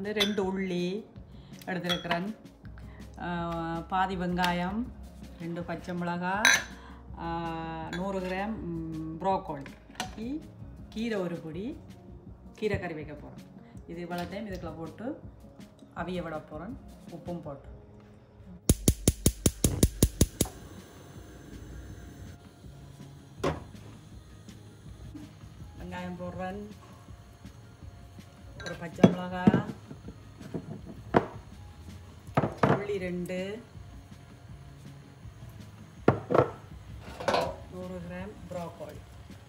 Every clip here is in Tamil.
வந்து ரெண்டு உள்ளி எடுத்துருக்கிறேன் பாதி வெங்காயம் ரெண்டு பச்சை மிளகாய் ஆஹ், நூறு கிராம் ப்ரோக்கோலி கீரை ஒரு பொடி கீரை கறி வைக்க போகிறேன் இது இவ்வளோ டைம் இதுக்குள்ள போட்டு அவிய விட போகிறேன் உப்பும் போட்டு வெங்காயம் போடுறேன் ஒரு பச்சை மிளகாய் உள்ளி ரெண்டு நூறு கிராம் ப்ரோக்கோலி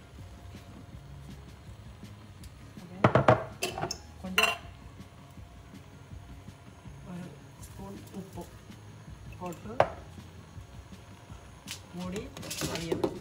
கொஞ்சம் ஒரு ஸ்பூன் உப்பு போட்டு மூடி அவியணும்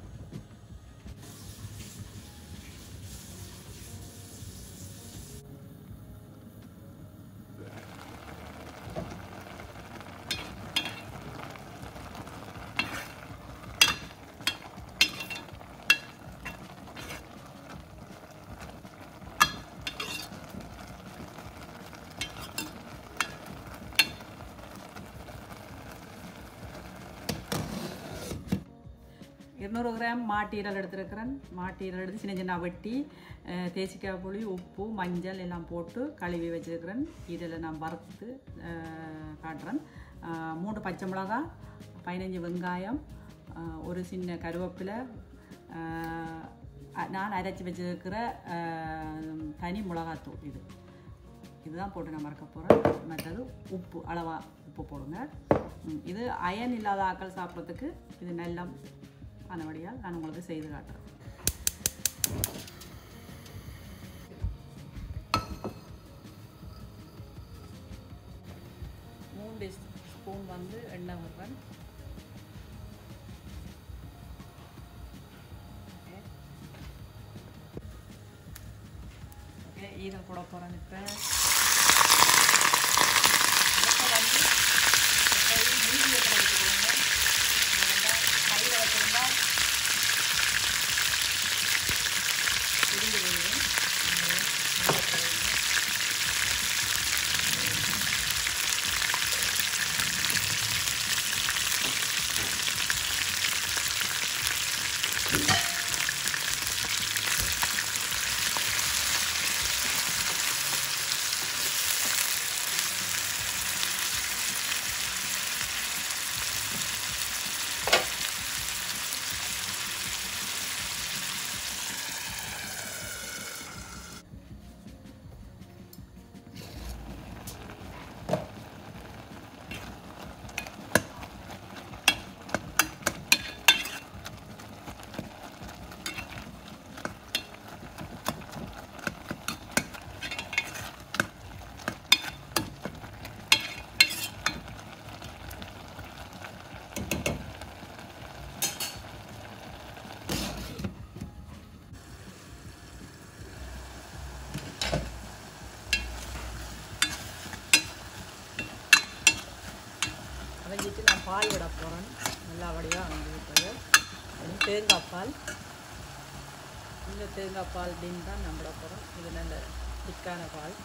இருநூறு கிராம் மாட்டீரல் எடுத்துருக்கிறேன் மாட்டீரல் எடுத்து சின்ன சின்ன வெட்டி அஹ், தேசிக்காய் புளி உப்பு மஞ்சள் எல்லாம் போட்டு கழுவி வச்சுருக்கிறேன் இதில் நான் வறுத்து அஹ், காட்டுறேன் அஹ், மூணு பச்சை மிளகாய் பதினஞ்சு வெங்காயம் அஹ், ஒரு சின்ன கருவேப்பிலை அஹ், அ- நான் அரைச்சி வச்சிருக்கிற அஹ், தனி மிளகாத்தூள் இது இதுதான் போட்டு நான் மறக்க போகிறேன் மற்றது உப்பு அளவா உப்பு போடுங்க ம், இது அயன் இல்லாத ஆக்கள் சாப்பிட்றதுக்கு இது நல்ல ஆனபடியால் நான் உங்களுக்கு செய்து காட்டுறேன் மூணு ஸ்பூன் வந்து எண்ணெய் விடுறேன் ஓகே ஓகே ஈரல் போட போகிறேன் இப்போ அடுப்பை வந்து எப்போதும் மீடியத்தில் வச்சுக்கோங்க கையில் வச்சுருந்தா பிரிஞ்சு போயிடும் அதனால மீடியத்தில் வைங்க. அரைஞ்சிட்டு நான் பால் விட போகிறேன் நல்லா வடிவாக அரைஞ்சி விட்டது அது தேங்காய் பால் இந்த தேங்காய் பால் அப்படின்னு தான் நான் விட போகிறோம் இது நல்ல திக்கான பால்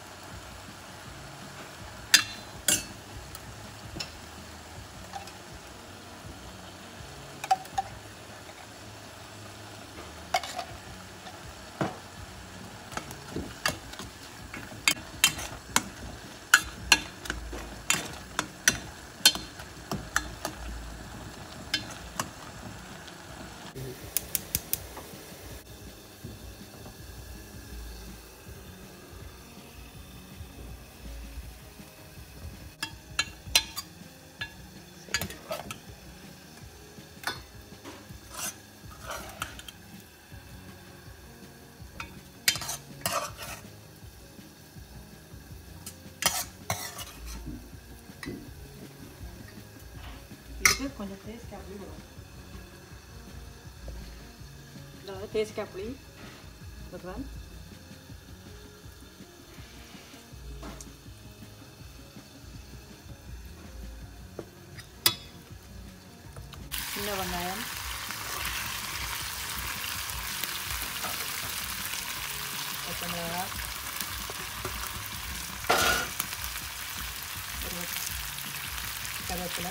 இதுக்கு கொஞ்சம் தேசிக்காய் புளி வரும் அதாவது தேசிக்காய் புளி விடுறேன் சின்ன வெங்காயம் பச்சை மிளகாய் கருவேப்பிலை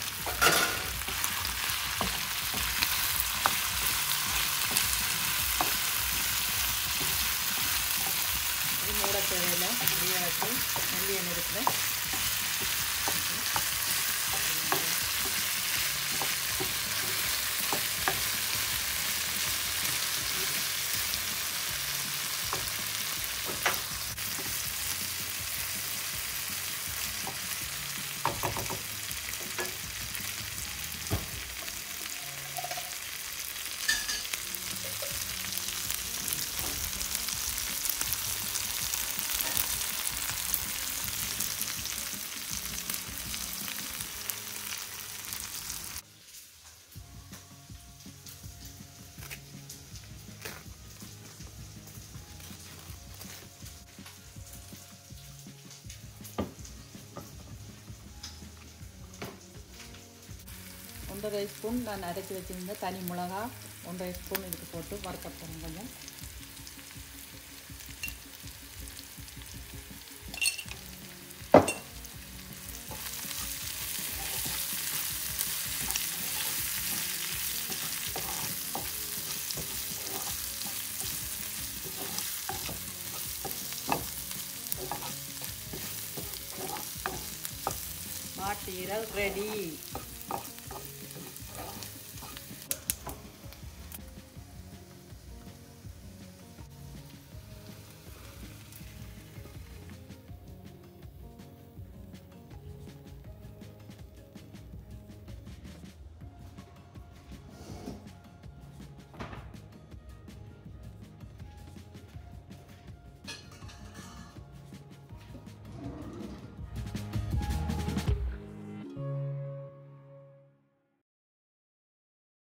இது மூட தேவையில்லை ஃப்ரீயாக வச்சு நல்லி எண்ணெய் இருக்குல்ல ஒன்றரை ஸ்பூன் நான் அரைச்சி வச்சுருந்த தனி மிளகா ஒன்றரை ஸ்பூன் இதுக்கு போட்டு வறுக்க போகிறோம் கொஞ்சம் மாட்டீரல் ரெடி